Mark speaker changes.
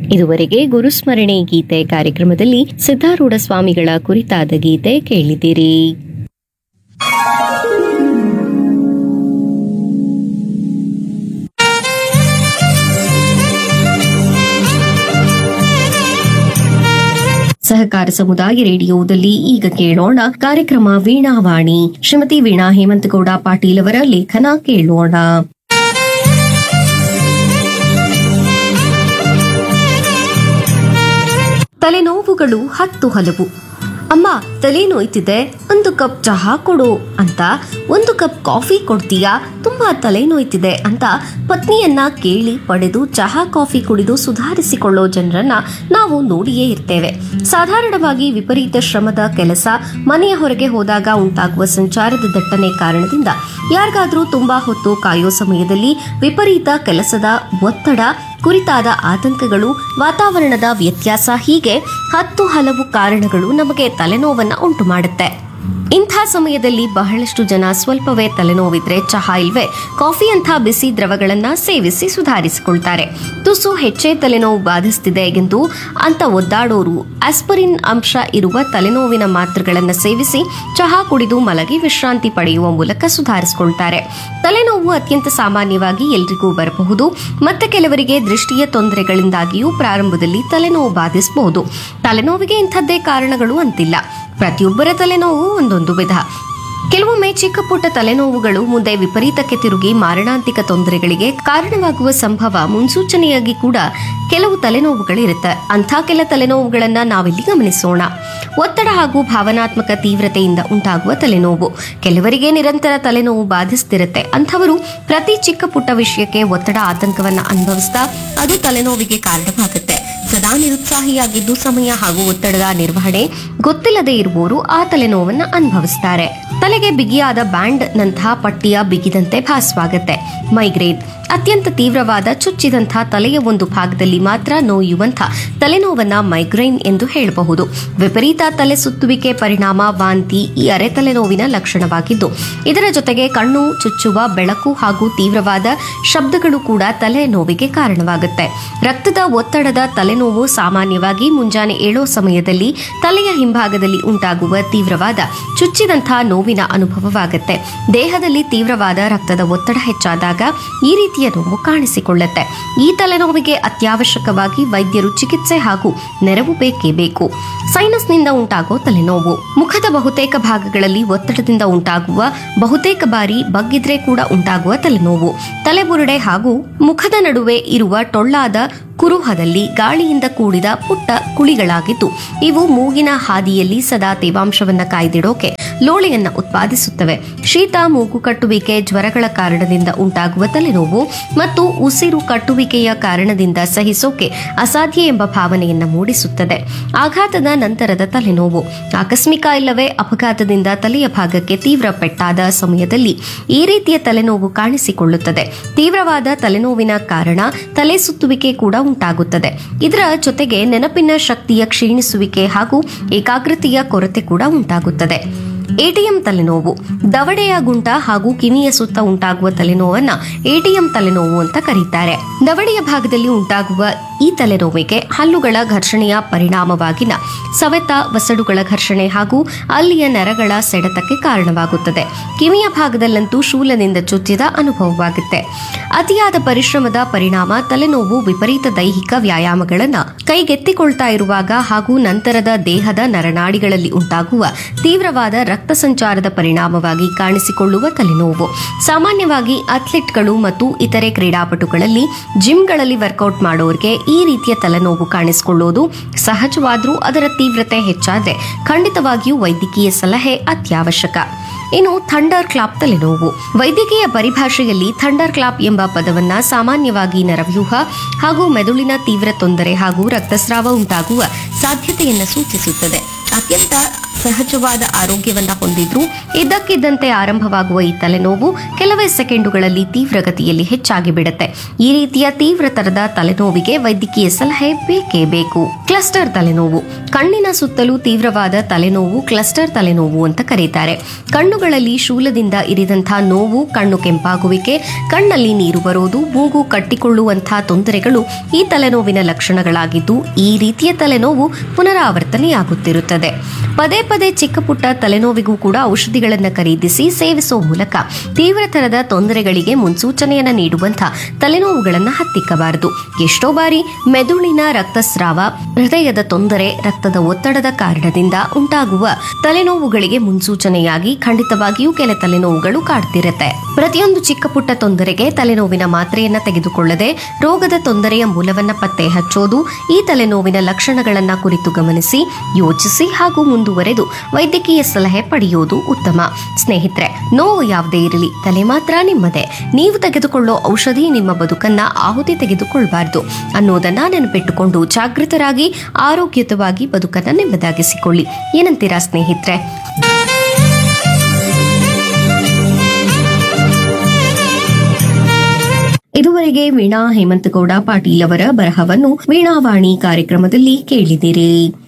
Speaker 1: ಇದುವರೆಗೆ ಗುರುಸ್ಮರಣೆ ಗೀತೆ ಕಾರ್ಯಕ್ರಮದಲ್ಲಿ ಸಿದ್ಧಾರೂಢ ಸ್ವಾಮಿಗಳ ಕುರಿತಾದ ಗೀತೆ ಕೇಳಿದಿರಿ ಸಹಕಾರ ಸಮುದಾಯ ರೇಡಿಯೋದಲ್ಲಿ ಈಗ ಕೇಳೋಣ ಕಾರ್ಯಕ್ರಮ ವೀಣಾವಾಣಿ ಶ್ರೀಮತಿ ವೀಣಾ ಹೇಮಂತಗೌಡ ಪಾಟೀಲ್ ಅವರ ಲೇಖನ ಕೇಳೋಣ ತಲೆನೋವುಗಳು ಹತ್ತು ಹಲವು ಅಮ್ಮ ತಲೆ ನೋಯ್ತಿದೆ ಒಂದು ಕಪ್ ಚಹಾ ಕೊಡು ಅಂತ ಒಂದು ಕಪ್ ಕಾಫಿ ಕೊಡ್ತೀಯಾ ತುಂಬಾ ತಲೆ ನೋಯ್ತಿದೆ ಅಂತ ಪತ್ನಿಯನ್ನ ಕೇಳಿ ಪಡೆದು ಚಹಾ ಕಾಫಿ ಕುಡಿದು ಸುಧಾರಿಸಿಕೊಳ್ಳೋ ಜನರನ್ನ ನಾವು ನೋಡಿಯೇ ಇರ್ತೇವೆ ಸಾಧಾರಣವಾಗಿ ವಿಪರೀತ ಶ್ರಮದ ಕೆಲಸ ಮನೆಯ ಹೊರಗೆ ಹೋದಾಗ ಉಂಟಾಗುವ ಸಂಚಾರದ ದಟ್ಟಣೆ ಕಾರಣದಿಂದ ಯಾರಿಗಾದ್ರೂ ತುಂಬಾ ಹೊತ್ತು ಕಾಯೋ ಸಮಯದಲ್ಲಿ ವಿಪರೀತ ಕೆಲಸದ ಒತ್ತಡ ಕುರಿತಾದ ಆತಂಕಗಳು ವಾತಾವರಣದ ವ್ಯತ್ಯಾಸ ಹೀಗೆ ಹತ್ತು ಹಲವು ಕಾರಣಗಳು ನಮಗೆ ತಲೆನೋವನ್ನ ಉಂಟು ಮಾಡುತ್ತೆ ಇಂಥ ಸಮಯದಲ್ಲಿ ಬಹಳಷ್ಟು ಜನ ಸ್ವಲ್ಪವೇ ತಲೆನೋವಿದ್ರೆ ಚಹಾ ಇಲ್ವೇ ಕಾಫಿ ಅಂಥ ಬಿಸಿ ದ್ರವಗಳನ್ನ ಸೇವಿಸಿ ಸುಧಾರಿಸಿಕೊಳ್ತಾರೆ ತುಸು ಹೆಚ್ಚೇ ತಲೆನೋವು ಬಾಧಿಸ್ತಿದೆ ಎಂದು ಅಂತ ಒದ್ದಾಡೋರು ಆಸ್ಪರಿನ್ ಅಂಶ ಇರುವ ತಲೆನೋವಿನ ಮಾತ್ರೆಗಳನ್ನು ಸೇವಿಸಿ ಚಹಾ ಕುಡಿದು ಮಲಗಿ ವಿಶ್ರಾಂತಿ ಪಡೆಯುವ ಮೂಲಕ ಸುಧಾರಿಸಿಕೊಳ್ತಾರೆ ತಲೆನೋವು ಅತ್ಯಂತ ಸಾಮಾನ್ಯವಾಗಿ ಎಲ್ರಿಗೂ ಬರಬಹುದು ಮತ್ತೆ ಕೆಲವರಿಗೆ ದೃಷ್ಟಿಯ ತೊಂದರೆಗಳಿಂದಾಗಿಯೂ ಪ್ರಾರಂಭದಲ್ಲಿ ತಲೆನೋವು ಬಾಧಿಸಬಹುದು ತಲೆನೋವಿಗೆ ಇಂಥದ್ದೇ ಕಾರಣಗಳು ಅಂತಿಲ್ಲ ಪ್ರತಿಯೊಬ್ಬರ ತಲೆನೋವು ಒಂದೊಂದು ವಿಧ ಕೆಲವೊಮ್ಮೆ ಚಿಕ್ಕ ಪುಟ್ಟ ತಲೆನೋವುಗಳು ಮುಂದೆ ವಿಪರೀತಕ್ಕೆ ತಿರುಗಿ ಮಾರಣಾಂತಿಕ ತೊಂದರೆಗಳಿಗೆ ಕಾರಣವಾಗುವ ಸಂಭವ ಮುನ್ಸೂಚನೆಯಾಗಿ ಕೂಡ ಕೆಲವು ತಲೆನೋವುಗಳಿರುತ್ತೆ ಅಂಥ ಕೆಲ ತಲೆನೋವುಗಳನ್ನ ನಾವಿಲ್ಲಿ ಗಮನಿಸೋಣ ಒತ್ತಡ ಹಾಗೂ ಭಾವನಾತ್ಮಕ ತೀವ್ರತೆಯಿಂದ ಉಂಟಾಗುವ ತಲೆನೋವು ಕೆಲವರಿಗೆ ನಿರಂತರ ತಲೆನೋವು ಬಾಧಿಸ್ತಿರುತ್ತೆ ಅಂಥವರು ಪ್ರತಿ ಚಿಕ್ಕ ಪುಟ್ಟ ವಿಷಯಕ್ಕೆ ಒತ್ತಡ ಆತಂಕವನ್ನ ಅನುಭವಿಸ್ತಾ ಅದು ತಲೆನೋವಿಗೆ ಕಾರಣವಾಗುತ್ತೆ ಸದಾ ನಿರುತ್ಸಾಹಿಯಾಗಿದ್ದು ಸಮಯ ಹಾಗೂ ಒತ್ತಡದ ನಿರ್ವಹಣೆ ಗೊತ್ತಿಲ್ಲದೆ ಇರುವವರು ಆ ತಲೆನೋವನ್ನ ಅನುಭವಿಸ್ತಾರೆ ತಲೆಗೆ ಬಿಗಿಯಾದ ಬ್ಯಾಂಡ್ ನಂತಹ ಪಟ್ಟಿಯ ಬಿಗಿದಂತೆ ಭಾಸವಾಗುತ್ತೆ ಮೈಗ್ರೇನ್ ಅತ್ಯಂತ ತೀವ್ರವಾದ ಚುಚ್ಚಿದಂಥ ತಲೆಯ ಒಂದು ಭಾಗದಲ್ಲಿ ಮಾತ್ರ ನೋಯುವಂಥ ತಲೆನೋವನ್ನ ಮೈಗ್ರೇನ್ ಎಂದು ಹೇಳಬಹುದು ವಿಪರೀತ ತಲೆ ಸುತ್ತುವಿಕೆ ಪರಿಣಾಮ ವಾಂತಿ ಈ ಅರೆ ತಲೆನೋವಿನ ಲಕ್ಷಣವಾಗಿದ್ದು ಇದರ ಜೊತೆಗೆ ಕಣ್ಣು ಚುಚ್ಚುವ ಬೆಳಕು ಹಾಗೂ ತೀವ್ರವಾದ ಶಬ್ದಗಳು ಕೂಡ ತಲೆನೋವಿಗೆ ಕಾರಣವಾಗುತ್ತೆ ರಕ್ತದ ಒತ್ತಡದ ತಲೆನೋವು ಸಾಮಾನ್ಯವಾಗಿ ಮುಂಜಾನೆ ಏಳೋ ಸಮಯದಲ್ಲಿ ತಲೆಯ ಹಿಂಭಾಗದಲ್ಲಿ ಉಂಟಾಗುವ ತೀವ್ರವಾದ ಚುಚ್ಚಿದಂಥ ನೋವಿನ ಅನುಭವವಾಗುತ್ತೆ ದೇಹದಲ್ಲಿ ತೀವ್ರವಾದ ರಕ್ತದ ಒತ್ತಡ ಹೆಚ್ಚಾದಾಗ ಈ ರೀತಿಯ ನೋವು ಕಾಣಿಸಿಕೊಳ್ಳುತ್ತೆ ಈ ತಲೆನೋವಿಗೆ ಅತ್ಯವಶ್ಯಕವಾಗಿ ವೈದ್ಯರು ಚಿಕಿತ್ಸೆ ಹಾಗೂ ನೆರವು ಬೇಕೇ ಬೇಕು ಸೈನಸ್ನಿಂದ ಉಂಟಾಗೋ ತಲೆನೋವು ಮುಖದ ಬಹುತೇಕ ಭಾಗಗಳಲ್ಲಿ ಒತ್ತಡದಿಂದ ಉಂಟಾಗುವ ಬಹುತೇಕ ಬಾರಿ ಬಗ್ಗಿದ್ರೆ ಕೂಡ ಉಂಟಾಗುವ ತಲೆನೋವು ತಲೆಬುರುಡೆ ಹಾಗೂ ಮುಖದ ನಡುವೆ ಇರುವ ಟೊಳ್ಳಾದ ಕುರುಹದಲ್ಲಿ ಗಾಳಿಯಿಂದ ಕೂಡಿದ ಪುಟ್ಟ ಕುಳಿಗಳಾಗಿದ್ದು ಇವು ಮೂಗಿನ ಹಾದಿಯಲ್ಲಿ ಸದಾ ತೇವಾಂಶವನ್ನ ಕಾಯ್ದಿಡೋಕೆ ಲೋಳೆಯನ್ನ ಉತ್ಪಾದಿಸುತ್ತವೆ ಶೀತ ಮೂಗು ಕಟ್ಟುವಿಕೆ ಜ್ವರಗಳ ಕಾರಣದಿಂದ ಉಂಟಾಗುವ ತಲೆನೋವು ಮತ್ತು ಉಸಿರು ಕಟ್ಟುವಿಕೆಯ ಕಾರಣದಿಂದ ಸಹಿಸೋಕೆ ಅಸಾಧ್ಯ ಎಂಬ ಭಾವನೆಯನ್ನ ಮೂಡಿಸುತ್ತದೆ ಆಘಾತದ ನಂತರದ ತಲೆನೋವು ಆಕಸ್ಮಿಕ ಇಲ್ಲವೇ ಅಪಘಾತದಿಂದ ತಲೆಯ ಭಾಗಕ್ಕೆ ತೀವ್ರ ಪೆಟ್ಟಾದ ಸಮಯದಲ್ಲಿ ಈ ರೀತಿಯ ತಲೆನೋವು ಕಾಣಿಸಿಕೊಳ್ಳುತ್ತದೆ ತೀವ್ರವಾದ ತಲೆನೋವಿನ ಕಾರಣ ತಲೆ ಸುತ್ತುವಿಕೆ ಕೂಡ ಉಂಟಾಗುತ್ತದೆ ಇದರ ಜೊತೆಗೆ ನೆನಪಿನ ಶಕ್ತಿಯ ಕ್ಷೀಣಿಸುವಿಕೆ ಹಾಗೂ ಏಕಾಗ್ರತೆಯ ಕೊರತೆ ಕೂಡ ಉಂಟಾಗುತ್ತದೆ ಎಟಿಎಂ ತಲೆನೋವು ದವಡೆಯ ಗುಂಟ ಹಾಗೂ ಕಿವಿಯ ಸುತ್ತ ಉಂಟಾಗುವ ತಲೆನೋವನ್ನ ಎಟಿಎಂ ತಲೆನೋವು ಅಂತ ಕರೀತಾರೆ ದವಡೆಯ ಭಾಗದಲ್ಲಿ ಉಂಟಾಗುವ ಈ ತಲೆನೋವಿಗೆ ಹಲ್ಲುಗಳ ಘರ್ಷಣೆಯ ಪರಿಣಾಮವಾಗಿನ ಸವೆತ ವಸಡುಗಳ ಘರ್ಷಣೆ ಹಾಗೂ ಅಲ್ಲಿಯ ನರಗಳ ಸೆಳೆತಕ್ಕೆ ಕಾರಣವಾಗುತ್ತದೆ ಕಿವಿಯ ಭಾಗದಲ್ಲಂತೂ ಶೂಲದಿಂದ ಚುಚ್ಚಿದ ಅನುಭವವಾಗುತ್ತೆ ಅತಿಯಾದ ಪರಿಶ್ರಮದ ಪರಿಣಾಮ ತಲೆನೋವು ವಿಪರೀತ ದೈಹಿಕ ವ್ಯಾಯಾಮಗಳನ್ನ ಕೈಗೆತ್ತಿಕೊಳ್ತಾ ಇರುವಾಗ ಹಾಗೂ ನಂತರದ ದೇಹದ ನರನಾಡಿಗಳಲ್ಲಿ ಉಂಟಾಗುವ ತೀವ್ರವಾದ ರಕ್ತ ಸಂಚಾರದ ಪರಿಣಾಮವಾಗಿ ಕಾಣಿಸಿಕೊಳ್ಳುವ ತಲೆನೋವು ಸಾಮಾನ್ಯವಾಗಿ ಅಥ್ಲೆಟ್ಗಳು ಮತ್ತು ಇತರೆ ಕ್ರೀಡಾಪಟುಗಳಲ್ಲಿ ಜಿಮ್ಗಳಲ್ಲಿ ವರ್ಕೌಟ್ ಮಾಡೋರಿಗೆ ಈ ರೀತಿಯ ತಲೆನೋವು ಕಾಣಿಸಿಕೊಳ್ಳುವುದು ಸಹಜವಾದ್ರೂ ಅದರ ತೀವ್ರತೆ ಹೆಚ್ಚಾದ್ರೆ ಖಂಡಿತವಾಗಿಯೂ ವೈದ್ಯಕೀಯ ಸಲಹೆ ಅತ್ಯವಶ್ಯಕ ಇನ್ನು ಥಂಡರ್ ಕ್ಲಾಪ್ ತಲೆನೋವು ವೈದ್ಯಕೀಯ ಪರಿಭಾಷೆಯಲ್ಲಿ ಥಂಡರ್ ಕ್ಲಾಪ್ ಎಂಬ ಪದವನ್ನ ಸಾಮಾನ್ಯವಾಗಿ ನರವ್ಯೂಹ ಹಾಗೂ ಮೆದುಳಿನ ತೀವ್ರ ತೊಂದರೆ ಹಾಗೂ ರಕ್ತಸ್ರಾವ ಉಂಟಾಗುವ ಸಾಧ್ಯತೆಯನ್ನು ಸೂಚಿಸುತ್ತದೆ ಅತ್ಯಂತ ಸಹಜವಾದ ಆರೋಗ್ಯವನ್ನ ಹೊಂದಿದ್ರು ಇದ್ದಕ್ಕಿದ್ದಂತೆ ಆರಂಭವಾಗುವ ಈ ತಲೆನೋವು ಕೆಲವೇ ಸೆಕೆಂಡುಗಳಲ್ಲಿ ತೀವ್ರಗತಿಯಲ್ಲಿ ಹೆಚ್ಚಾಗಿ ಬಿಡುತ್ತೆ ಈ ರೀತಿಯ ತೀವ್ರತರದ ತಲೆನೋವಿಗೆ ವೈದ್ಯಕೀಯ ಸಲಹೆ ಬೇಕೇ ಬೇಕು ಕ್ಲಸ್ಟರ್ ತಲೆನೋವು ಕಣ್ಣಿನ ಸುತ್ತಲೂ ತೀವ್ರವಾದ ತಲೆನೋವು ಕ್ಲಸ್ಟರ್ ತಲೆನೋವು ಅಂತ ಕರೀತಾರೆ ಕಣ್ಣುಗಳಲ್ಲಿ ಶೂಲದಿಂದ ಇರಿದಂತಹ ನೋವು ಕಣ್ಣು ಕೆಂಪಾಗುವಿಕೆ ಕಣ್ಣಲ್ಲಿ ನೀರು ಬರೋದು ಮೂಗು ಕಟ್ಟಿಕೊಳ್ಳುವಂತಹ ತೊಂದರೆಗಳು ಈ ತಲೆನೋವಿನ ಲಕ್ಷಣಗಳಾಗಿದ್ದು ಈ ರೀತಿಯ ತಲೆನೋವು ಪುನರಾವರ್ತನೆಯಾಗುತ್ತಿರುತ್ತದೆ ಪದೇ ಪದೇ ಚಿಕ್ಕ ಪುಟ್ಟ ತಲೆನೋವಿಗೂ ಕೂಡ ಔಷಧಿಗಳನ್ನು ಖರೀದಿಸಿ ಸೇವಿಸುವ ಮೂಲಕ ತೀವ್ರತರದ ತೊಂದರೆಗಳಿಗೆ ಮುನ್ಸೂಚನೆಯನ್ನ ನೀಡುವಂತಹ ತಲೆನೋವುಗಳನ್ನು ಹತ್ತಿಕ್ಕಬಾರದು ಎಷ್ಟೋ ಬಾರಿ ಮೆದುಳಿನ ರಕ್ತಸ್ರಾವ ಹೃದಯದ ತೊಂದರೆ ರಕ್ತದ ಒತ್ತಡದ ಕಾರಣದಿಂದ ಉಂಟಾಗುವ ತಲೆನೋವುಗಳಿಗೆ ಮುನ್ಸೂಚನೆಯಾಗಿ ಖಂಡಿತವಾಗಿಯೂ ಕೆಲ ತಲೆನೋವುಗಳು ಕಾಡ್ತಿರುತ್ತೆ ಪ್ರತಿಯೊಂದು ಚಿಕ್ಕ ಪುಟ್ಟ ತೊಂದರೆಗೆ ತಲೆನೋವಿನ ಮಾತ್ರೆಯನ್ನ ತೆಗೆದುಕೊಳ್ಳದೆ ರೋಗದ ತೊಂದರೆಯ ಮೂಲವನ್ನ ಪತ್ತೆ ಹಚ್ಚೋದು ಈ ತಲೆನೋವಿನ ಲಕ್ಷಣಗಳನ್ನ ಕುರಿತು ಗಮನಿಸಿ ಯೋಚಿಸಿ ಹಾಗೂ ಮುಂದುವರೆದು ವೈದ್ಯಕೀಯ ಸಲಹೆ ಪಡೆಯೋದು ಉತ್ತಮ ಸ್ನೇಹಿತರೆ ನೋವು ಯಾವುದೇ ಇರಲಿ ತಲೆ ಮಾತ್ರ ನಿಮ್ಮದೇ ನೀವು ತೆಗೆದುಕೊಳ್ಳೋ ಔಷಧಿ ನಿಮ್ಮ ಬದುಕನ್ನ ಆಹುತಿ ತೆಗೆದುಕೊಳ್ಬಾರ್ದು ಅನ್ನೋದನ್ನ ನೆನಪಿಟ್ಟುಕೊಂಡು ಜಾಗೃತರಾಗಿ ಆರೋಗ್ಯಯುತವಾಗಿ ಬದುಕನ್ನ ನೆಮ್ಮದಾಗಿಸಿಕೊಳ್ಳಿ ಏನಂತೀರಾ ಸ್ನೇಹಿತರೆ ಇದುವರೆಗೆ ವೀಣಾ ಹೇಮಂತಗೌಡ ಪಾಟೀಲ್ ಅವರ ಬರಹವನ್ನು ವೀಣಾವಾಣಿ ಕಾರ್ಯಕ್ರಮದಲ್ಲಿ ಕೇಳಿದಿರಿ